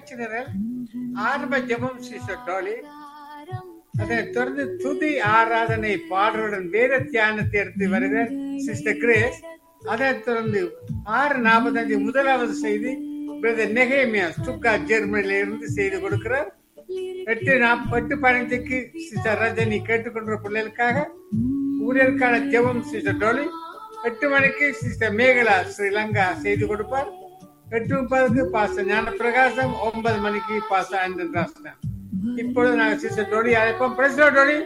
பயிற்சி நிரல் ஆரம்ப ஜெபம் சிஸ்டர் டோலி அதை தொடர்ந்து துதி ஆராதனை பாடலுடன் வேத தியானத்தை எடுத்து வருகிற சிஸ்டர் கிரேஸ் அதை தொடர்ந்து ஆறு நாற்பத்தஞ்சு முதலாவது செய்தி பிரதர் நெகேமியா ஸ்டுக்கா ஜெர்மனில இருந்து செய்து கொடுக்கிறார் எட்டு நாப் எட்டு பதினஞ்சுக்கு சிஸ்டர் ரஜினி கேட்டுக்கொண்ட பிள்ளைகளுக்காக ஊழியருக்கான ஜெபம் சிஸ்டர் டோலி எட்டு மணிக்கு சிஸ்டர் மேகலா ஸ்ரீலங்கா செய்து கொடுப்பார் எட்டு முப்பதுக்கு பாச ஞான பிரகாசம் ஒன்பது மணிக்கு பாச ஆண்டன் ராசன் இப்பொழுது நாங்கள் சிஸ்டர் டோலி அழைப்போம் பிரசிடோ டோலி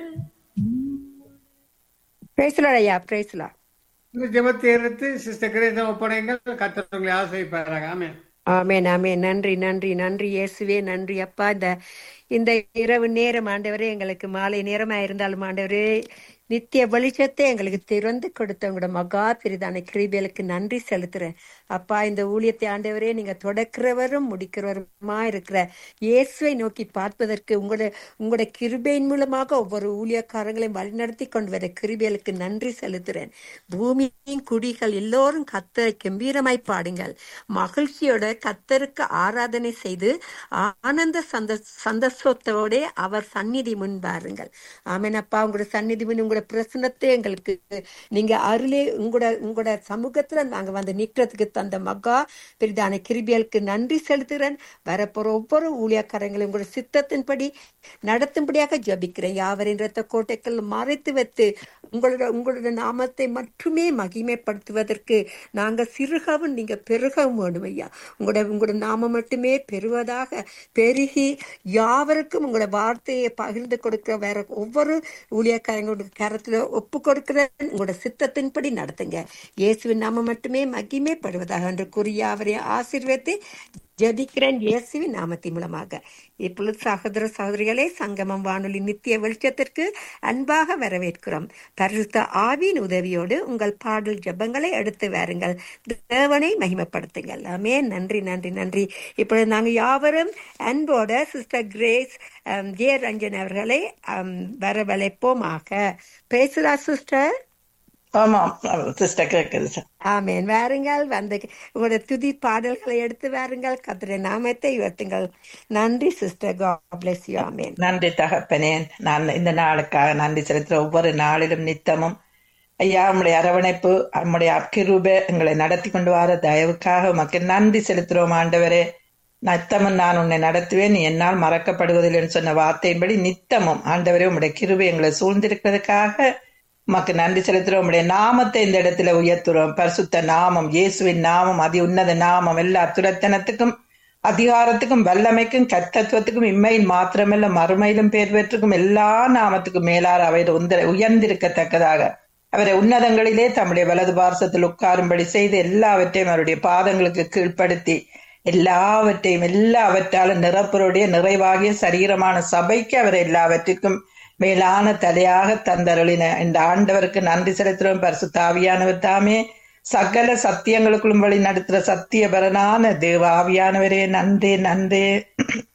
பேசலாம் ஐயா பேசலாம் இந்த ஜெபத்தை எடுத்து சிஸ்டர் கிரேசம் ஒப்படைங்கள் கத்தவங்களை ஆசிரியப்பாராங்க ஆமென் ஆமென் ஆமென் நன்றி நன்றி நன்றி இயேசுவே நன்றி அப்பா இந்த இந்த இரவு நேரம் ஆண்டவரே எங்களுக்கு மாலை நேரமா இருந்தாலும் ஆண்டவரே நித்திய வெளிச்சத்தை எங்களுக்கு திறந்து கொடுத்த உங்களோட மகா பிரிதான கிருபிகளுக்கு நன்றி செலுத்துறேன் அப்பா இந்த ஊழியத்தை ஆண்டவரே நீங்க தொடக்கிறவரும் முடிக்கிறவருமா இருக்கிற இயேசுவை நோக்கி பார்ப்பதற்கு உங்களோட உங்களோட கிருபையின் மூலமாக ஒவ்வொரு ஊழியக்காரங்களையும் வழிநடத்தி கொண்டு வர கிருபிகளுக்கு நன்றி செலுத்துறேன் பூமியின் குடிகள் எல்லோரும் கத்தரை கம்பீரமாய் பாடுங்கள் மகிழ்ச்சியோட கத்தருக்கு ஆராதனை செய்து ஆனந்த சந்த சந்தோஷத்தோட அவர் சந்நிதி முன் பாருங்கள் ஆமென் அப்பா உங்களோட சந்நிதி முன் உங்களோட பிரசனத்தை எங்களுக்கு நீங்க அருளே உங்களோட உங்களோட சமூகத்துல நாங்க வந்து நிக்கிறதுக்கு தந்த மகா பெரிதான கிருபியலுக்கு நன்றி செலுத்துகிறேன் வரப்போற ஒவ்வொரு ஊழியக்காரங்களையும் உங்களோட சித்தத்தின்படி நடத்தும்படியாக ஜபிக்கிறேன் யாவரின் ரத்த கோட்டைகள் மறைத்து வைத்து உங்களோட உங்களோட நாமத்தை மட்டுமே மகிமைப்படுத்துவதற்கு நாங்க சிறுகவும் நீங்க பெருகவும் வேணும் ஐயா உங்களோட உங்களோட நாமம் மட்டுமே பெறுவதாக பெருகி யாவருக்கும் உங்களோட வார்த்தையை பகிர்ந்து கொடுக்கிற வேற ஒவ்வொரு ஊழியக்காரங்களோட கரத்துல ஒப்பு கொடுக்கிற உங்களோட சித்தத்தின்படி நடத்துங்க இயேசுவின் நாமம் மட்டுமே மகிமைப்படுவதாக என்று கூறி யாவரையும் ஆசீர்வதித்து ஜெபிக்கிறேன் இயேசுவின் நாமத்தின் மூலமாக இப்பொழுது சகோதர சகோதரிகளே சங்கமம் வானொலி நித்திய வெளிச்சத்திற்கு அன்பாக வரவேற்கிறோம் பரிசுத்த ஆவியின் உதவியோடு உங்கள் பாடல் ஜெபங்களை எடுத்து வாருங்கள் தேவனை மகிமைப்படுத்துங்கள் ஆமே நன்றி நன்றி நன்றி இப்பொழுது நாங்கள் யாவரும் அன்போட sister Grace um, J Ranjan அவர்களை அம், வரவழைப்போமாக பேசுறா சிஸ்டர் ஆமாம் சிஸ்டர் கேக்குது சார் ஆமேன் வாருங்கள் வந்து உங்களோட துதி பாடல்களை எடுத்து வாருங்கள் கத்திர நாமத்தை உயர்த்துங்கள் நன்றி சிஸ்டர் காட் பிளஸ் யூ ஆமேன் நன்றி தகப்பனே நான் இந்த நாளுக்காக நன்றி செலுத்துற ஒவ்வொரு நாளிலும் நித்தமும் ஐயா உம்முடைய அரவணைப்பு நம்முடைய அக்கிரூப எங்களை நடத்தி கொண்டு வர தயவுக்காக உமக்கு நன்றி செலுத்துறோம் ஆண்டவரே நித்தமும் நான் உன்னை நடத்துவேன் நீ என்னால் மறக்கப்படுவதில்லை என்று சொன்ன வார்த்தையின்படி நித்தமும் ஆண்டவரே உம்முடைய கிருபை எங்களை சூழ்ந்திருக்கிறதுக்காக உமக்கு நன்றி செலுத்துறோம் உம்முடைய நாமத்தை இந்த இடத்துல உயர்த்துறோம் பரிசுத்த நாமம் இயேசுவின் நாமம் அதி உன்னத நாமம் எல்லா துரத்தனத்துக்கும் அதிகாரத்துக்கும் வல்லமைக்கும் கர்த்தத்துவத்துக்கும் இம்மையில் மாத்திரமல்ல மறுமையிலும் பேர் பெற்றுக்கும் எல்லா நாமத்துக்கும் மேலார் அவை உந்த- உயர்ந்திருக்கத்தக்கதாக அவரை உன்னதங்களிலே தம்முடைய வலது பார்சத்தில் உட்காரும்படி செய்து எல்லாவற்றையும் அவருடைய பாதங்களுக்கு கீழ்ப்படுத்தி எல்லாவற்றையும் எல்லாவற்றாலும் நிரப்பருடைய நிறைவாகிய சரீரமான சபைக்கு அவர் எல்லாவற்றுக்கும் மேலான தலையாக தந்தருளின இந்த ஆண்டவருக்கு நன்றி செலுத்துறோம் பரிசுத்தாவியானவர் தாமே சகல சத்தியங்களுக்குள்ளும் வழி நடத்துற சத்தியபரனான தேவ ஆவியானவரே நன்றி நன்றி